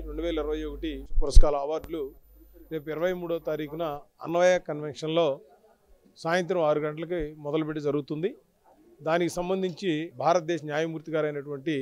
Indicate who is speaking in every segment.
Speaker 1: రెండు వేల ఇరవై ఒకటి పురస్కార అవార్డులు రేపు ఇరవై మూడో తారీఖున అన్వయ కన్వెన్షన్లో సాయంత్రం ఆరు గంటలకి మొదలుపెట్టి జరుగుతుంది దానికి సంబంధించి భారతదేశ న్యాయమూర్తి గారైనటువంటి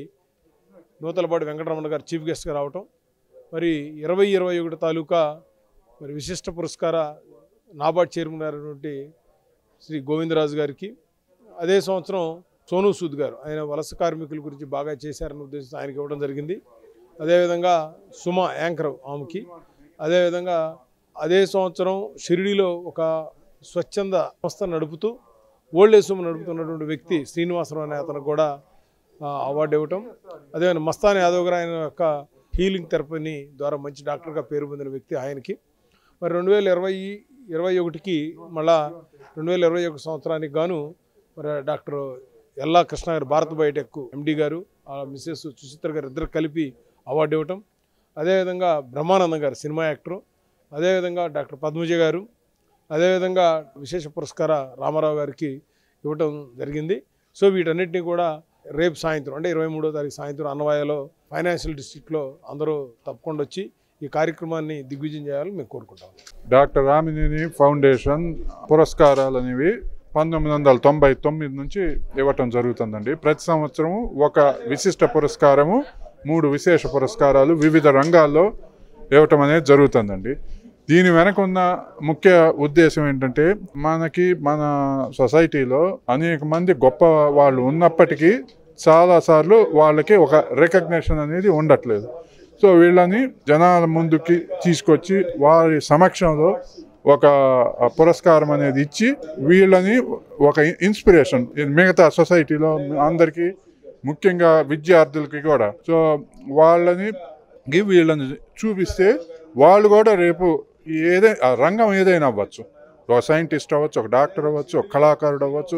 Speaker 1: నూతలపాటి వెంకటరమణ గారు చీఫ్ గెస్ట్గా రావటం మరి ఇరవై ఇరవై ఒకటి తాలూకా మరి విశిష్ట పురస్కార నాబార్డ్ చైర్మన్ అయినటువంటి శ్రీ గోవిందరాజు గారికి అదే సంవత్సరం సోను సూద్ గారు ఆయన వలస కార్మికుల గురించి బాగా చేశారన్న ఉద్దేశంతో ఆయనకి ఇవ్వడం జరిగింది అదేవిధంగా సుమ యాంకర్ ఆమెకి అదేవిధంగా అదే సంవత్సరం షిరిడిలో ఒక స్వచ్ఛంద సంస్థ నడుపుతూ ఓల్డ్ ఏజ్ హోమ్ నడుపుతున్నటువంటి వ్యక్తి శ్రీనివాసరావు అనే అతను కూడా ఆ, అవార్డు ఇవ్వటం అదే మస్తాన్ యాదవ్ గారు ఆయన యొక్క హీలింగ్ థెరపీని ద్వారా మంచి డాక్టర్గా పేరు పొందిన వ్యక్తి ఆయనకి మరి రెండు వేల ఇరవై ఇరవై ఒకటికి మళ్ళా రెండు వేల ఇరవై ఒక సంవత్సరానికి గాను మరి డాక్టర్ ఎల్లా కృష్ణ గారు భారత్ బయోటెక్ ఎండి గారు ఆ మిస్సెస్ సుచిత్ర గారు ఇద్దరు కలిపి అవార్డు ఇవ్వటం అదేవిధంగా బ్రహ్మానందం గారు సినిమా యాక్టరు అదేవిధంగా డాక్టర్ పద్మజ గారు అదేవిధంగా విశేష పురస్కార రామారావు గారికి ఇవ్వటం జరిగింది సో వీటన్నిటిని కూడా రేపు సాయంత్రం అంటే ఇరవై మూడో తారీఖు సాయంత్రం అన్నవాయలో ఫైనాన్షియల్ డిస్ట్రిక్ట్లో అందరూ తప్పకుండా వచ్చి ఈ కార్యక్రమాన్ని దిగ్విజయం చేయాలని మేము కోరుకుంటాం
Speaker 2: డాక్టర్ రామినేని ఫౌండేషన్ పురస్కారాలు అనేవి పంతొమ్మిది వందల తొంభై తొమ్మిది నుంచి ఇవ్వటం జరుగుతుందండి ప్రతి సంవత్సరం ఒక విశిష్ట పురస్కారము మూడు విశేష పురస్కారాలు వివిధ రంగాల్లో ఇవ్వటం అనేది జరుగుతుందండి దీని వెనక ఉన్న ముఖ్య ఉద్దేశం ఏంటంటే మనకి మన సొసైటీలో అనేక మంది గొప్ప వాళ్ళు ఉన్నప్పటికీ చాలాసార్లు వాళ్ళకి ఒక రికగ్నిషన్ అనేది ఉండట్లేదు సో వీళ్ళని జనాల ముందుకి తీసుకొచ్చి వారి సమక్షంలో ఒక పురస్కారం అనేది ఇచ్చి వీళ్ళని ఒక ఇన్స్పిరేషన్ మిగతా సొసైటీలో అందరికీ ముఖ్యంగా విద్యార్థులకి కూడా సో వాళ్ళని గి వీళ్ళని చూపిస్తే వాళ్ళు కూడా రేపు ఏదైనా ఆ రంగం ఏదైనా అవ్వచ్చు ఒక సైంటిస్ట్ అవ్వచ్చు ఒక డాక్టర్ అవ్వచ్చు ఒక కళాకారుడు అవ్వచ్చు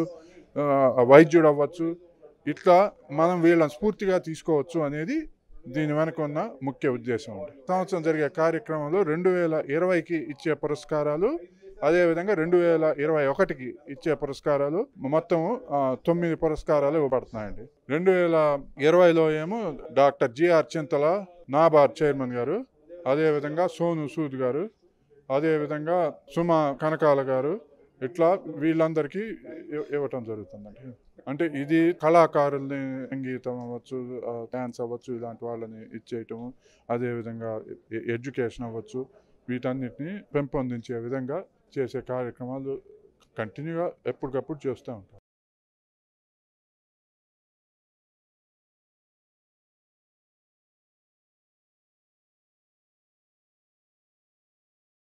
Speaker 2: ఆ, వైద్యుడు అవ్వచ్చు ఇట్లా మనం వీళ్ళని స్ఫూర్తిగా తీసుకోవచ్చు అనేది దీని వెనక ఉన్న ముఖ్య ఉద్దేశం ఉంది సంవత్సరం జరిగే కార్యక్రమంలో రెండు వేల ఇరవైకి ఇచ్చే పురస్కారాలు అదేవిధంగా రెండు వేల ఇరవై ఒకటికి ఇచ్చే పురస్కారాలు మొత్తం ఆ, తొమ్మిది పురస్కారాలు ఇవ్వబడుతున్నాయండి రెండు వేల ఇరవైలో ఏమో doctor GR Chintala NABARD chairman గారు అదేవిధంగా సోను సూద్ గారు అదేవిధంగా సుమ కనకాల గారు ఇట్లా వీళ్ళందరికీ ఇవ్- ఇవ్వటం జరుగుతుందండి అంటే ఇది కళాకారుల్ని సంగీతం అవ్వచ్చు డ్యాన్స్ అవ్వచ్చు ఇలాంటి వాళ్ళని ఇచ్చేయటము అదేవిధంగా ఎ- ఎడ్యుకేషన్ అవ్వచ్చు వీటన్నిటిని పెంపొందించే విధంగా చేసే కార్యక్రమాలు కంటిన్యూగా ఎప్పటికప్పుడు చేస్తూ ఉంటాం